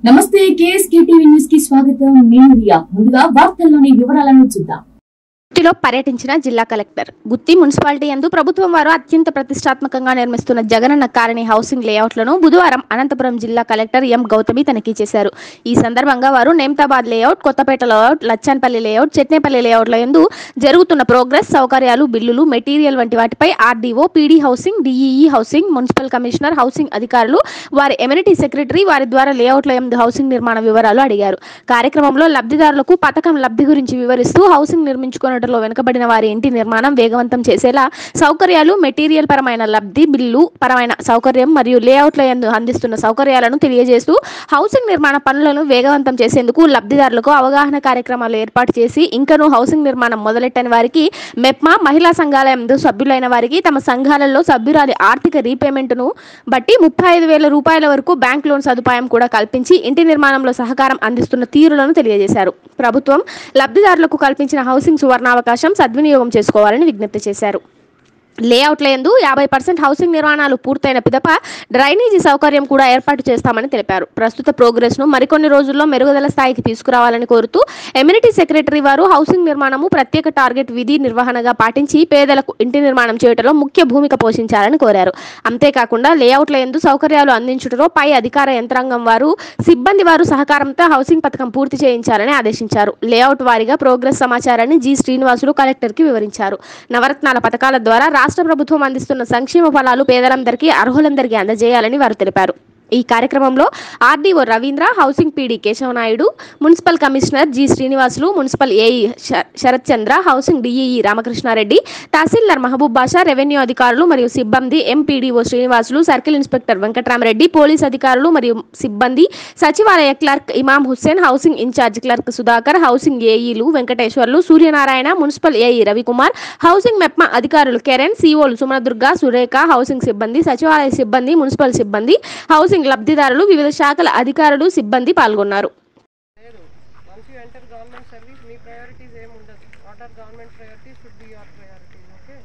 నమస్తే KSK TV news కి స్వాగతం నేను రియా ముందుగా వార్తల్లోని వివరాలను చూద్దాం గుత్తిలో పర్యటించిన జిల్లా కలెక్టర్ గుత్తి మున్సిపాలిటీ యందు ప్రభుత్వం వారు అత్యంత ప్రతిష్టాత్మకంగా నిర్మిస్తున్న జగనన్న కాలనీ హౌసింగ్ లేఅవుట్లను బుధవారం అనంతపురం జిల్లా కలెక్టర్ ఎం గౌతమి తనిఖీ చేశారు ఈ సందర్భంగా వారు Nemtabad layout Kothapeta layout Lachanpalli layout Chetnepalli లేఅవుట్ల యందు జరుగుతున్న ప్రోగ్రెస్ సౌకర్యాలు బిల్లులు మెటీరియల్ వంటి వాటిపై RDO PD housing DEE housing municipal commissioner housing అధికారులు వారి ఎమ్యూనిటీ సెక్రటరీ వారి ద్వారా లేఅవుట్ల యందు హౌసింగ్ నిర్మాణ వివరాలు అడిగారు కార్యక్రమంలో లబ్ధిదారులకు పథకం లబ్ధి గురించి వివరిస్తూ హౌసింగ్ నిర్మించుకున్నట్లో వెనుకబడిన వారి ఇంటి నిర్మాణం వేగవంతం చేసేలా సౌకర్యాలు మెటీరియల్ పరమైన లబ్ధి బిల్లు పరమైన సౌకర్యం మరియు లేఅవుట్ల యందు అందిస్తున్న సౌకర్యాలను తెలియజేస్తూ హౌసింగ్ నిర్మాణ పనులను వేగవంతం చేసేందుకు లబ్ధిదారులకు అవగాహన కార్యక్రమాలు ఏర్పాటు చేసి ఇంకనూ హౌసింగ్ నిర్మాణం మొదలెట్టని వారికి మెప్మా మహిళా సంఘాల యందు సభ్యులైన వారికి తమ సంఘాలలో సభ్యురాలి ఆర్థిక రీపేమెంట్ను బట్టి ముప్పై ఐదు వేల రూపాయల వరకు బ్యాంక్ లోన్ సదుపాయం కూడా కల్పించి ఇంటి నిర్మాణంలో సహకారం అందిస్తున్న తీరులను తెలియజేశారు ప్రభుత్వం లబ్ధిదారులకు కల్పించిన హౌసింగ్ సువర్ణావకాశం సద్వినియోగం చేసుకోవాలని విజ్ఞప్తి చేశారు లేఅవుట్ల యందు యాభై పర్సెంట్ హౌసింగ్ నిర్మాణాలు పూర్తయిన పిదప డ్రైనేజీ సౌకర్యం కూడా ఏర్పాటు చేస్తామని తెలిపారు ప్రస్తుత ప్రోగ్రెస్ ను మరికొన్ని రోజుల్లో మెరుగుదల స్థాయికి తీసుకురావాలని కోరుతూ ఎమ్యూనిటీ సెక్రటరీ వారు హౌసింగ్ నిర్మాణము ప్రత్యేక టార్గెట్ విధి నిర్వహణగా పాటించి పేదలకు ఇంటి నిర్మాణం చేయడంలో ముఖ్య భూమిక పోషించాలని కోరారు అంతేకాకుండా లేఅవుట్ల యందు సౌకర్యాలు అందించడంలో పై అధికార యంత్రాంగం వారు సిబ్బంది వారు సహకారంతో హౌసింగ్ పథకం పూర్తి చేయించాలని ఆదేశించారు లేఅవుట్ వారీగా ప్రోగ్రెస్ సమాచారాన్ని జి శ్రీనివాసులు కలెక్టర్కి వివరించారు నవరత్నాల పథకాల ద్వారా రాష్ట్ర ప్రభుత్వం అందిస్తున్న సంక్షేమ ఫలాలు పేదలందరికీ అర్హులందరికీ అందజేయాలని వారు తెలిపారు ఈ కార్యక్రమంలో RDO Ravindra housing PD Kesavanayudu municipal commissioner G Srinivasulu municipal AE శ- Sarath Chandra housing DEE Ramakrishnareddy tahsildar Mahaboob Basha revenue అధికారులు మరియు సిబ్బంది MPDO Srinivasulu circle inspector Venkatramareddy police అధికారులు మరియు సిబ్బంది సచివాలయ clerk Imam Hussain housing in charge clerk Sudhakar housing ఏఈలు Venkateswarlu Suryanarayana municipal AE Ravikumar housing MEPMA అధికారులు కెరెన్ సిఓలు సుమనదుర్గ సురేఖ హౌసింగ్ సిబ్బంది సచివాలయ సిబ్బంది మున్సిపల్ సిబ్బంది హౌసింగ్ లబ్ధిదారులు వివిధ శాఖల అధికారులు సిబ్బంది పాల్గొన్నారు లేదు once you enter government service మీ ప్రయారిటీస్ ఏమి ఉండదు what are government priorities should be your priorities okay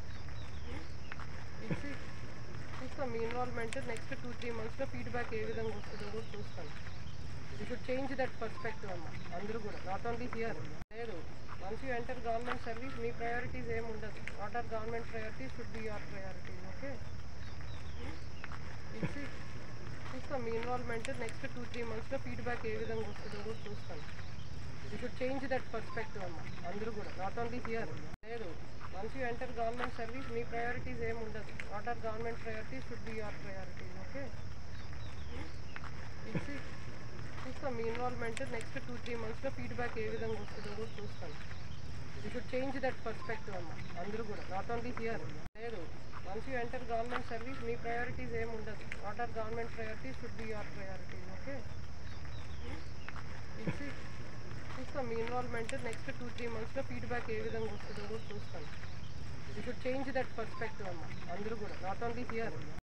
ఇచ్చి చూస్తాం మీ ఇన్వాల్వ్మెంట్ నెక్స్ట్ టూ త్రీ మంత్స్లో ఫీడ్బ్యాక్ ఏ విధంగా వస్తుందో కూడా చూస్తాం you should change that perspective అమ్మ అందరూ కూడా నాట్ ఓన్లీ హియర్ లేదు once you enter government service మీ ప్రయారిటీస్ ఏమి ఉండదు what are government priorities should be your priorities okay ఇచ్చి చూస్తాం మీ ఇన్వాల్వ్మెంట్ నెక్స్ట్ టూ త్రీ మంత్స్లో ఫీడ్బ్యాక్ ఏ విధంగా వస్తుందో కూడా చూస్తాం you should change that perspective అమ్మ అందరూ కూడా నాట్ ఓన్లీ హియర్ లేదు once you enter government service మీ ప్రయారిటీస్ ఏమి ఉండదు what are government priorities should be your priorities okay ఇచ్చి చూస్తాం మీ ఇన్వాల్వ్మెంట్ నెక్స్ట్ టూ త్రీ మంత్స్లో ఫీడ్బ్యాక్ ఏ విధంగా వస్తుందో కూడా చూస్తాం you should change that perspective అమ్మ అందరూ కూడా నాట్ ఓన్లీ హియర్ లేదు once you enter government service మీ ప్రయారిటీస్ ఏమి ఉండదు what are government priorities should be your priorities okay ఇచ్చి చూస్తాం మీ ఇన్వాల్వ్మెంట్ నెక్స్ట్ టూ త్రీ మంత్స్లో ఫీడ్బ్యాక్ ఏ విధంగా వస్తుందో కూడా చూస్తాం you should change that perspective అమ్మ అందరూ కూడా నాట్ ఓన్లీ హియర్